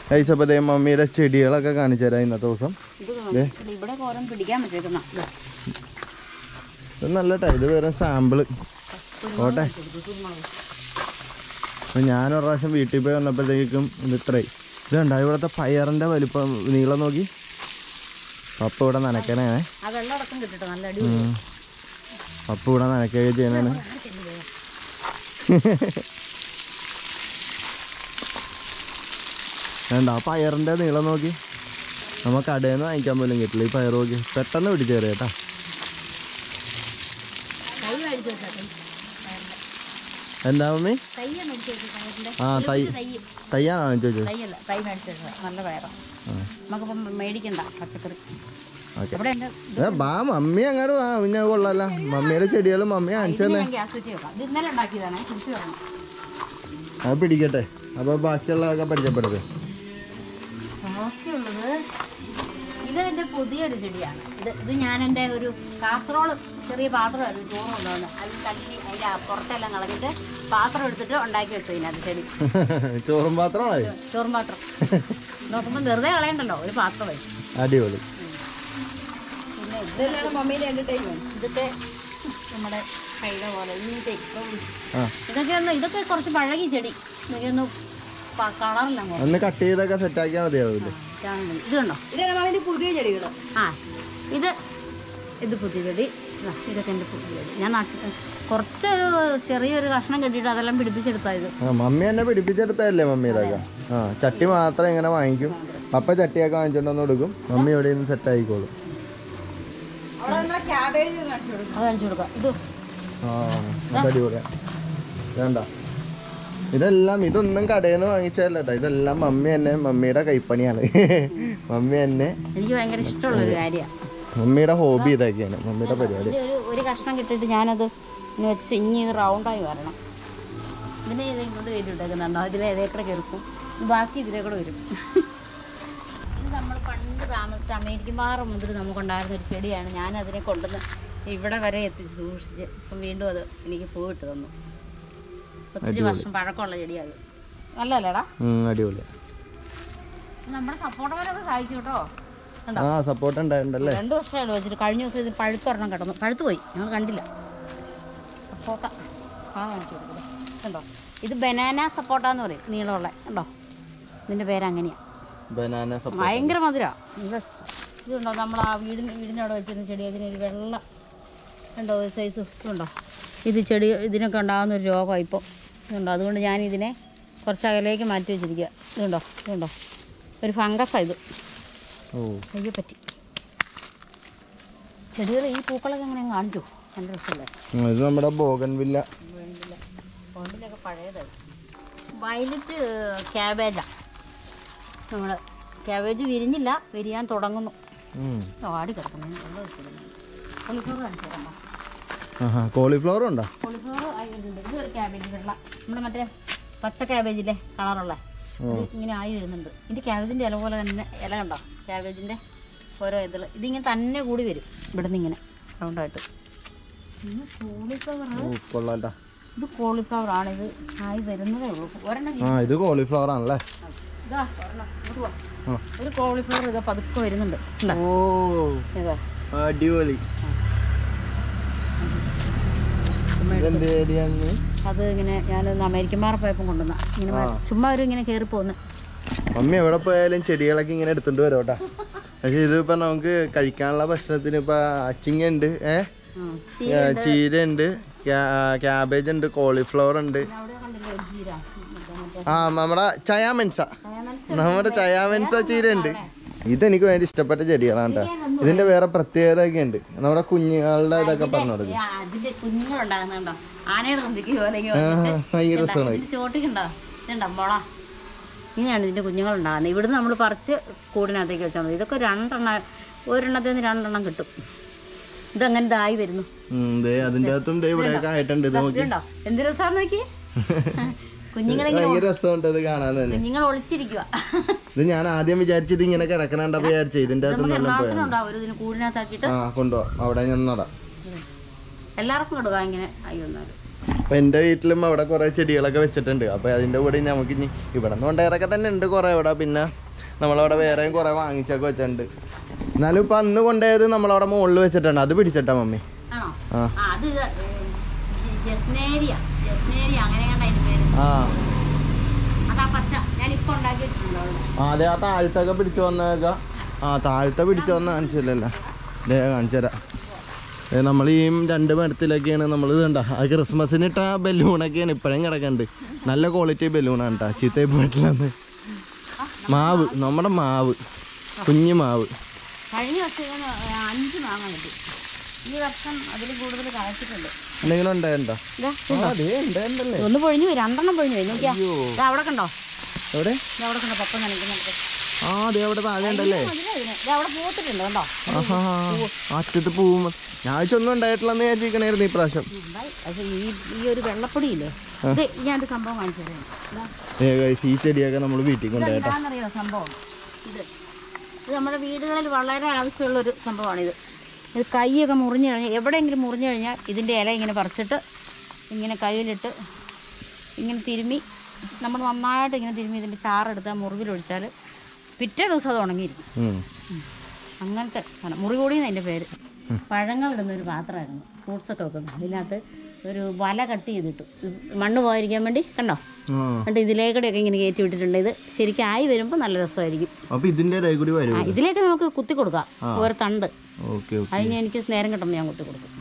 കഴിച്ചപ്പോ ദേ മമ്മിയുടെ ചെടികളൊക്കെ കാണിച്ചു തരാം ഇന്നത്തെ ദിവസം ഇത് കാണും. ഇത് ഇവിടെ ഓരോന്ന് പിടിക്കാൻ പറ്റേക്കുന്ന ഇത് നല്ല ട്ടോ. ഇത് വെറും സാമ്പിള് ഓട്ടെ അപ്പൊ ഞാൻ ഒരു പ്രാവശ്യം വീട്ടിൽ പോയി വന്നപ്പോഴത്തേക്കും ഇത് ഇത്രയും ഇത് കണ്ടോ ഇവിടുത്തെ പയറിന്റെ വലിപ്പം നീളം നോക്കി പപ്പ ഇവിടെ നനയ്ക്കണേ ആ വെള്ളം അടക്കം കിട്ടിട്ടോ നല്ല അടിപൊളി പപ്പ ഇവിടെ നനയ്ക്കുകയൊക്കെ ചെയ്യുന്നതാണ് വേണ്ട ആ പയറിന്റെ നീളം നോക്കി നമുക്ക് കടയിൽ നിന്ന് വാങ്ങിക്കാൻ പോലും കിട്ടില്ല ഈ പയർ നോക്കി പെട്ടെന്ന് പിടിച്ചേറിയ കേട്ടാ തൈ മേടിച്ചു വെച്ചാൽ എന്താ മമ്മി തൈയാണ് മേടിച്ചു വെച്ചത് ആ തൈ തൈ തയ്യാണോ വാങ്ങിച്ചു വെച്ചത് തൈയല്ല തൈ മേടിച്ചു വെച്ചത് നല്ല പയറാണ് നമുക്കിപ്പം മേടിക്കണ്ട പച്ചക്കറി ഓക്കെ ഇവിടെ എൻ്റെ ഏ ബാ മമ്മി അങ്ങോട്ട് വാ പിന്നെ കൊള്ളാല്ല മമ്മിയുടെ ചെടികളും മമ്മി കാണിച്ചു തന്നെ ഞാൻ ഗ്യാസ് വെച്ച് വെക്കാം ഇത് ഇന്നലെ ഉണ്ടാക്കിയതാണ് തിരിച്ചു വരണം അത് പിടിക്കട്ടെ അപ്പൊ ബാക്കിയുള്ളതൊക്കെ പരിചയപ്പെടുത് ബാക്കിയുള്ളത് ഇത് എൻ്റെ പുതിയൊരു ചെടിയാണ് ഇത് ഇത് ഞാൻ എൻ്റെ ഒരു കാസറോള് ചെറിയ പാത്രമായിരുന്നു ചോറ് കൊണ്ടുവന്ന് അത് തല്ലി അതിൻ്റെ പുറത്തെല്ലാം കളഞ്ഞിട്ട് പാത്രം എടുത്തിട്ട് ഉണ്ടാക്കി വെച്ചു ഇതിനകത്ത് ചെടി ചോറും പാത്രമാണ് ചോറും പാത്രം നോക്കുമ്പോൾ വെറുതെ കളയണ്ടല്ലോ ഒരു പാത്രമായി അടിപൊളി പിന്നെ ഇതെല്ലാം മമ്മീൻ്റെ എൻ്റർടൈൻമെൻറ്റ് ഇതൊക്കെ നമ്മുടെ കൈയുടെ പോലെ ഇങ്ങനത്തെ ഇപ്പം ആ ഇതൊക്കെ ഒന്ന് ഇതൊക്കെ കുറച്ച് പഴകി ചെടി എനിക്കൊന്ന് കളറില്ല ഒന്ന് കട്ട് ചെയ്തൊക്കെ സെറ്റാക്കിയാൽ മതിയാവില്ലേ ഇത് കണ്ടോ ഇതാണ് മാമിന്റെ പുതിയ ചെടികൾ ആ ഇത് ഇത് പുതിയ ചെടി ഇതാ, ഇതൊക്കെ എൻ്റെ പുതിയ ചെടി ഞാൻ നട്ട് കുറച്ചൊരു ചെറിയൊരു കഷ്ണം കെട്ടിയിട്ട് അതെല്ലാം പിടിപ്പിച്ചെടുത്താ ഇത് ആ മമ്മി എന്നെ പിടിപ്പിച്ചെടുത്തതല്ലേ മമ്മി ഇതൊക്കെ ആ ചട്ടി മാത്രം ഇങ്ങനെ വാങ്ങിക്കും പപ്പ ചട്ടിയൊക്കെ വാങ്ങിച്ചോണ്ട് വന്ന് കൊടുക്കും മമ്മി ഇവിടെ നിന്ന് സെറ്റ് ആയിക്കോളും അവിടെ നമ്മുടെ ക്യാബേജ് കാണിച്ചു കൊടുക്കും അത് കാണിച്ചു കൊടുക്കാം ഇത് ആ അത് അടിപൊളിയാ വേണ്ട ഇതെല്ലാം ഇതൊന്നും കടയിൽ നിന്ന് വാങ്ങിച്ചതല്ല കേട്ടോ ഇതെല്ലാം മമ്മി തന്നെ മമ്മിയുടെ കൈപ്പണിയാണ് മമ്മി തന്നെ എനിക്ക് ഭയങ്കര ഇഷ്ടമുള്ളൊരു കാര്യമാണ് മമ്മിയുടെ ഹോബി ഇതൊക്കെയാണ് മമ്മിയുടെ പരിപാടി ഇത് ഒരു ഒരു കഷ്ണം കിട്ടിയിട്ട് ഞാനത് ഇനി വെച്ച് ഇനി ഇത് റൗണ്ടായി വരണം ഇതിനെ ഇത് ഇങ്ങോട്ട് കയറ്റി വിട്ടേക്കുന്നുണ്ടോ ഇതിലെ ഏതേക്കൂടെ കയറിക്കും ബാക്കി ഇതിലേ കൂടെ വരും ഇത് നമ്മൾ പണ്ട് താമസിച്ച അമേരിക്കൻ പാറ മുതൽ നമുക്കുണ്ടായിരുന്ന ഒരു ചെടിയാണ് ഞാൻ അതിനെ കൊണ്ടുവന്ന് ഇവിടെ വരെ എത്തിച്ച് സൂക്ഷിച്ച് ഇപ്പം വീണ്ടും അത് എനിക്ക് പൂവിട്ട് തന്നു ഒത്തിരി വർഷം പഴക്കമുള്ള ചെടിയാണ് അത് നല്ലല്ലേടാ ഉം, അടിപൊളിയാ ഇത് നമ്മുടെ സപ്പോർട്ട് വരെ സഹായിച്ചു കേട്ടോ കണ്ടോ ആ സപ്പോർട്ട് ഉണ്ടായിട്ടുണ്ടല്ലേ രണ്ട് വർഷമായിട്ട് വെച്ചിട്ട് കഴിഞ്ഞ ദിവസം ഇത് പഴുത്തൊരെണ്ണം കിടന്നു പഴുത്തു പോയി ഞങ്ങൾ കണ്ടില്ല സപ്പോട്ട ആ കാണിച്ചു കൊടുക്കുന്നത് കണ്ടോ ഇത് ബനാന സപ്പോട്ട എന്ന് പറയും നീളമുള്ള കണ്ടോ ഇതിൻ്റെ പേര് അങ്ങനെയാണ് ബനാന സപ്പോർട്ട് ഭയങ്കര മധുര ഇത് ഇതുണ്ടോ നമ്മൾ ആ വീടിന് വീടിൻ്റെ അവിടെ വെച്ചിരുന്ന ചെടി അതിനൊരു വെള്ള ഉണ്ടോ ഒരു സൈസ് ഇതുണ്ടോ ഇത് ചെടി ഇതിനൊക്കെ ഉണ്ടാകുന്ന ഒരു രോഗമാണ് ഇപ്പോൾ ഇതുണ്ടോ അതുകൊണ്ട് ഞാൻ ഇതിനെ കുറച്ച് അകലേക്ക് മാറ്റി വെച്ചിരിക്കുക ഇതുണ്ടോ ഇതുണ്ടോ ഒരു ഫംഗസാണ് ഇത് ഓ അയ്യോ പറ്റി ചെടികൾ ഈ പൂക്കളൊക്കെ എങ്ങനെ കാണിച്ചു നല്ല രസമല്ലേ ഉം, ഇത് നമ്മുടെ ബോഗൻ വില്ല വേണ്ടില്ല ഫോണ്ടിലൊക്കെ പഴയതായി വയലറ്റ് ക്യാബേജാണ് നമ്മൾ ക്യാബേജ് വിരിഞ്ഞില്ല വിരിയാൻ തുടങ്ങുന്നു ആടി കിടക്കുന്നു നല്ല രസമുണ്ട് കോളിഫ്ലവർ കാണിച്ചു തരാമോ ആഹാ കോളിഫ്ലവർ ഉണ്ടോ കോളിഫ്ലവർ ആയിട്ടുണ്ട് ഇത് ഒരു ക്യാബേജ് വെള്ള നമ്മുടെ മറ്റേ പച്ച ക്യാബേജില്ലേ കളറുള്ള ഇത് ഇങ്ങനെ ആയി വരുന്നുണ്ട് ഇതിൻ്റെ ക്യാബേജിൻ്റെ ഇല പോലെ തന്നെ ഇല കണ്ടോ ക്യാബേജിൻ്റെ ഓരോ ഇതിൽ ഇതിങ്ങനെ തന്നെ കൂടി വരും ഇവിടെ നിന്ന് ഇങ്ങനെ റൗണ്ടായിട്ട് പിന്നെ കോളിഫ്ലവർ ഓ കൊള്ളാട്ടാ ഇത് കോളിഫ്ലവർ ആണ് ഇത് ആയി വരുന്നതേ ഉള്ളൂ ഒരെണ്ണം ആ ഇത് കോളിഫ്ലവർ ആണല്ലേ ഇതാ ഒരെണ്ണം ഇങ്ങോട്ട് വാ. ആ. ഒരു കോളിഫ്ലവർ ഇതാ പതുക്കെ വരുന്നുണ്ട് ഉണ്ടോ? ഓ ഇതാ അടിപൊളി ഇതെന്ത് ഏരിയാണ് അത് ഇങ്ങനെ ഞാൻ അമേരിക്കൻ മാറ പോയപ്പോൾ കൊണ്ടുവന്ന ഇങ്ങനെ മ- ചുമ്മാ ഒരു ഇങ്ങനെ കയറി പോകുന്നു മമ്മി എവിടെ പോയാലും ചെടികളൊക്കെ ഇങ്ങനെ എടുത്തോണ്ട് വരും കേട്ടാ പക്ഷെ ഇതിപ്പോ നമുക്ക് കഴിക്കാനുള്ള ഭക്ഷണത്തിന് ഇപ്പൊ അച്ചിങ്ങ ഉണ്ട് ഏ ചീര ഉണ്ട് ക്യാബേജ് ഉണ്ട് കോളിഫ്ലവർ ഉണ്ട് അവിടെ കണ്ടില്ലേ ഒരു ജീര മറ്റേ ആ നമ്മുടെ ചയാമെൻസ നമ്മുടെ ചയാമെൻസ ചീര ഉണ്ട് ഇതെനിക്ക് ഭയങ്കര ഇഷ്ടപ്പെട്ട ചെടികളാണ് കേട്ടോ ഇതിന്റെ വേറെ പ്രത്യേകത ഒക്കെ ഉണ്ട് നമ്മുടെ കുഞ്ഞുങ്ങളുടെ ഇതൊക്കെ പറഞ്ഞു കൊടുക്കും ആ, അതിന്റെ കുഞ്ഞുങ്ങളുണ്ടാകുന്നുണ്ടോ ആനയുടെ തുമ്പിക്ക് പോലെ ഇങ്ങനെ ആ, വന്നിട്ട് ഭയങ്കര ഇതുണ്ടോ? രസമാണ് ഇതിന്റെ ചോട്ടിക്കുണ്ടോ ഇതുണ്ടോ മുള ഇങ്ങനെയാണ് ഇതിന്റെ കുഞ്ഞുങ്ങളുണ്ടാകുന്നത് ഇവിടുന്ന് നമ്മൾ പറിച്ച് കൂടിനകത്തേക്ക് വെച്ചാൽ മതി ഇതൊക്കെ രണ്ടെണ്ണം ഒരെണ്ണത്തിൽ നിന്ന് രണ്ടെണ്ണം കിട്ടും ഇതങ്ങനെ ഇതായി വരുന്നു ഉം, ദേ അതിന്റെ അകത്തും ദേ ഇവിടെയൊക്കെ ആയിട്ടുണ്ട് ഇത് നോക്കി ഇതുണ്ടോ എന്ത് രസമാണെന്ന് നോക്കി കുഞ്ഞുങ്ങളെ ഭയങ്കര രസമുണ്ട് ഇത് കാണാൻ തന്നെ കുഞ്ഞുങ്ങൾ ഒളിച്ചിരിക്കുക ഇത് ഞാൻ ആദ്യം വിചാരിച്ചത് ഇങ്ങനെ കിടക്കണണ്ടപ്പോ വിചാരിച്ചു ഇതിന്റെ അകത്ത് നമുക്ക് നല്ല പോയാ എറണാകുളത്തിനുണ്ടാവും ഒരു ഇതിന് കൂടിനകത്താക്കിയിട്ട് ആ കൊണ്ടുപോവാം അവിടെ ഞാൻ നടാം എല്ലാവർക്കും കൊടുക്കാം ഇങ്ങനെ ആയി വന്നാൽ അപ്പൊ എൻ്റെ വീട്ടിലും അവിടെ കുറേ ചെടികളൊക്കെ വെച്ചിട്ടുണ്ട് അപ്പോൾ അതിൻ്റെ കൂടെ ഇനി നമുക്ക് ഇനി ഇവിടെ നിന്ന് കൊണ്ടേറൊക്കെ തന്നെ ഉണ്ട് കുറേ ഇവിടെ പിന്നെ നമ്മളവിടെ വേറെയും കുറേ വാങ്ങിച്ചൊക്കെ വെച്ചിട്ടുണ്ട് എന്നാലും ഇപ്പം അന്ന് കൊണ്ടുപോയത് നമ്മളവിടെ മുകളിൽ വെച്ചിട്ടുണ്ട് അത് പിടിച്ചിട്ടാ മമ്മി ആണോ ആ ആ അത് ഇത്, ഏ, ജ- ജസ്നേരിയ ജസ്നേരിയ അങ്ങനെ കണ്ട അതിന്റെ പേര് ആ അതാ പച്ച ഞാൻ ഇപ്പൊ ഉണ്ടാക്കി വെച്ചിട്ടുണ്ട് അവിടെ ആ, അതെ ആ താഴത്തൊക്കെ പിടിച്ചു വന്നേക്ക ആ താഴത്തെ പിടിച്ചു വന്ന കാണിച്ചില്ലല്ലോ ദേ കാണിച്ചു തരാം ദേ നമ്മൾ ഈ രണ്ട് മരത്തിലൊക്കെയാണ് നമ്മൾ ഇത് കണ്ട ആ ക്രിസ്മസിന് ഇട്ട ബലൂണൊക്കെയാണ് ഇപ്പോഴും കിടക്കുന്നുണ്ട് നല്ല ക്വാളിറ്റി ബലൂണാണ് കേട്ടോ ചീത്തയിൽ പോയിട്ടില്ലെന്ന് മാവ് നമ്മുടെ മാവ് കുഞ്ഞു മാവ് കഴിഞ്ഞ വർഷം ഇതിന് അഞ്ച് മാങ്ങ കിട്ടി ഈ വർഷം അതിൽ കൂടുതൽ കാഴ്ചിട്ടുണ്ട് എന്തെങ്കിലും ഉണ്ടായിട്ടുണ്ടോ ഇതാ, ആ അതെ ഉണ്ടായിട്ടുണ്ടല്ലേ ഒന്ന് പൊഴിഞ്ഞു പോയി രണ്ടെണ്ണം പൊഴിഞ്ഞു പോയി നോക്കിയാ അയ്യോ ഇത് അവിടെ കണ്ടോ എവിടെ ഇത് അവിടെ കണ്ടോ പപ്പ നനയ്ക്കുന്നുണ്ട് ആ അതെ അവിടെ താഴെ ഉണ്ടല്ലേ അതിന് ഇത് അവിടെ പൂത്തിട്ടുണ്ട് കണ്ടോ ആഹാ അറ്റത്ത് പൂവും ഞാൻ ഒന്നും ഉണ്ടായിട്ടില്ലെന്ന് വിചാരിച്ചിരിക്കണായിരുന്നു ഈ പ്രാവശ്യം ഉണ്ടായി. പക്ഷേ ഈ ഈ ഒരു വെള്ളപ്പൊടിയില്ലേ ഇത് ഞാൻ ഒരു സംഭവം കാണിച്ചു തരാം ഇതാ. ഏ guys, ഈ ചെടിയൊക്കെ നമ്മൾ വീട്ടിൽ കൊണ്ടുപോയി കേട്ടോ ഇതെന്താണെന്നറിയോ സംഭവം ഇത് ഇത് നമ്മുടെ വീടുകളിൽ വളരെ ആവശ്യമുള്ള ഒരു സംഭവമാണിത് ഇത് കൈയൊക്കെ മുറിഞ്ഞു കഴിഞ്ഞാൽ എവിടെയെങ്കിലും മുറിഞ്ഞു കഴിഞ്ഞാൽ ഇതിൻ്റെ ഇല ഇങ്ങനെ പറിച്ചിട്ട് ഇങ്ങനെ കയ്യിലിട്ട് ഇങ്ങനെ തിരുമ്മി നമ്മൾ നന്നായിട്ട് ഇങ്ങനെ തിരുമ്മി ഇതിൻ്റെ ചാറെടുത്ത് ആ മുറിവിലൊഴിച്ചാൽ പിറ്റേ ദിവസം അത് ഉണങ്ങിയിരിക്കും ഉം. അങ്ങനത്തെ സാധനം മുറികൂടി എന്നതിൻ്റെ പേര് പഴങ്ങൾ ഇടുന്ന ഒരു പാത്രമായിരുന്നു ഫ്രൂട്ട്സൊക്കെ വെക്കുന്നത് അതിനകത്ത് ഒരു വല കട്ട് ചെയ്തിട്ടു ഇത് മണ്ണ് പോകാതിരിക്കാൻ വേണ്ടി കണ്ടോ ആ എന്നിട്ട് ഇതിലേക്കൂടെയൊക്കെ ഇങ്ങനെ കയറ്റി വിട്ടിട്ടുണ്ട് ഇത് ശരിക്കും ആയി വരുമ്പോൾ നല്ല രസമായിരിക്കും അപ്പൊ ഇതിന്റെ ഇടയിൽ കൂടി വരും ആ ഇതിലേക്ക് നമുക്ക് കുത്തി കൊടുക്കാം ഓരോ തണ്ട് ഓക്കെ ഓക്കെ അതിന് എനിക്ക് നേരം കിട്ടുമ്പോൾ ഞാൻ കുത്തി കൊടുക്കും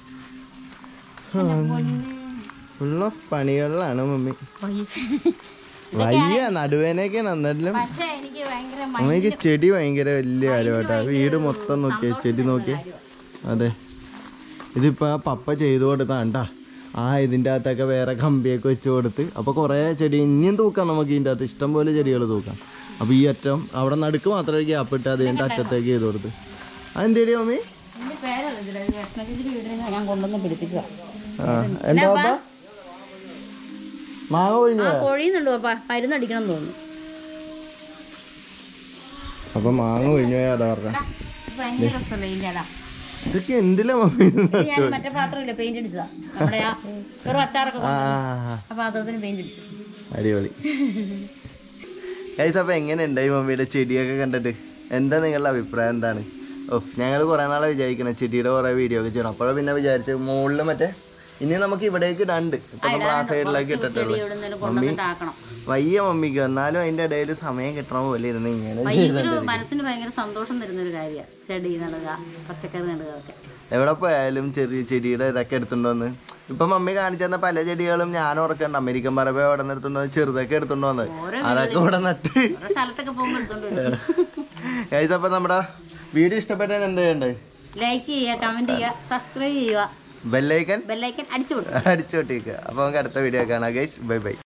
ഫുൾ ഓഫ് പണികളിലാണ് മമ്മി അയ്യോ. വയ്യ നടുവേനൊക്കെയാണ് എന്നിട്ടും പക്ഷേ എനിക്ക് ഭയങ്കര മ- മമ്മിക്ക് ചെടി ഭയങ്കര വലിയ കാര്യമായിട്ടാ വീട് മൊത്തം നോക്കിയേ ചെടി നോക്കിയേ അതെ ഇതിപ്പോ ആ പപ്പ ചെയ്തു കൊടുത്താണ്ടാ ആ ഇതിൻ്റെ അകത്തൊക്കെ വേറെ കമ്പിയൊക്കെ വെച്ച് കൊടുത്ത് അപ്പോൾ കുറേ ചെടി ഇനിയും തൂക്കാം നമുക്ക് ഇതിൻ്റെ അകത്ത് ഇഷ്ടം പോലെ ചെടികൾ തൂക്കാം അപ്പോൾ ഈ അറ്റം അവിടെ നടുക്ക് മാത്രമേ ഗ്യാപ്പ് ഇട്ട് അത് കഴിഞ്ഞിട്ട് അറ്റത്തേക്ക് ചെയ്ത് കൊടുത്ത് അതെന്തേടി മമ്മി ഇതിന്റെ പേരറിയത്തില്ല ഇത് കൃഷ്ണചേച്ചിയുടെ വീട്ടിൽ നിന്ന് ഞാൻ കൊണ്ടുവന്ന് പിടിപ്പിച്ചതാ ആ എന്താ പപ്പ മാങ്ങ ഒഴിഞ്ഞു ആ കൊഴിയുന്നുണ്ട് പപ്പ മരുന്നടിക്കണം എന്ന് തോന്നുന്നു അപ്പൊ മാങ്ങ ഒഴിഞ്ഞു പോയാ അതാ പറഞ്ഞ ഇത് ഭയങ്കര രസമല്ലേ ഇതിൻ്റെ ഇടാ ഇതൊക്കെ എന്തിലാ മമ്മി ഇത് ഞാൻ മറ്റേ പാത്രമില്ല പെയിന്റ് അടിച്ചതാ നമ്മുടെ ആ വെറും അച്ചാറൊക്കെ ആ കൊണ്ടുവന്നത്. ആ പാത്രത്തിന് പെയിന്റ് അടിച്ചു അടിപൊളി ഗൈസ് അപ്പൊ എങ്ങനെയുണ്ട് ഈ മമ്മിയുടെ ചെടിയൊക്കെ കണ്ടിട്ട് എന്താ നിങ്ങളുടെ അഭിപ്രായം എന്താണ് ഓ ഞങ്ങൾ കുറേ നാളെ വിചാരിക്കണം ചെടിയുടെ കുറേ വീഡിയോ ഒക്കെ ചെയ്യണം അപ്പോഴാണ് പിന്നെ വിചാരിച്ചു മുകളിൽ മറ്റേ ഇനി നമുക്ക് ഇവിടേക്ക് ഇടാണ്ട് ഇപ്പൊ നമ്മൾ ആ സൈഡിലേക്ക് ചെടി ഇട്ടിട്ടുള്ളൂ എവിടെന്നെങ്കിലും കൊണ്ടുവന്നിട്ട് ആക്കണം വയ്യ മമ്മിക്ക് എന്നാലും അതിന്റെ ഇടയിൽ സമയം കിട്ടണ പോലെ ഇരുന്ന് ഇങ്ങനെ ഭയങ്കര മനസ്സിന് ഭയങ്കര സന്തോഷം തരുന്ന ഒരു കാര്യമാണ് ചെടി നടുക പച്ചക്കറി നടുക ഒക്കെ എവിടെ പോയാലും ചെറിയ ചെടിയുടെ ഇതൊക്കെ എടുത്തുകൊണ്ട് വന്ന് ഇപ്പൊ മമ്മി കാണിച്ചു തന്ന പല ചെടികളും ഞാൻ ഓർക്കണ്ട അമേരിക്കൻ പറമ്പ അവിടെ നിന്ന് എടുത്തുകൊണ്ട് വന്ന് ചെറുതൊക്കെ എടുത്തുകൊണ്ട് വന്ന് അതൊക്കെ ഇവിടെ നട്ട് ഓരോ സ്ഥലത്തൊക്കെ പോകുമ്പോൾ എടുത്തോണ്ട് വരും ഗൈസ് അപ്പൊ നമ്മുടെ വീഡിയോ ഇഷ്ടപ്പെട്ടാൽ എന്ത് ചെയ്യണ്ടേ ലൈക്ക് ചെയ്യുക കമന്റ് ചെയ്യുക സബ്സ്ക്രൈബ് ചെയ്യുക ബെല്ലൈക്കൻ ബെല്ലൈക്കൻ അടിച്ചു കൊടുക്കുക അടിച്ചോട്ടിരിക്കുക അപ്പൊ നമുക്ക് അടുത്ത വീഡിയോ കാണാം ഗൈസ് ബൈ ബൈ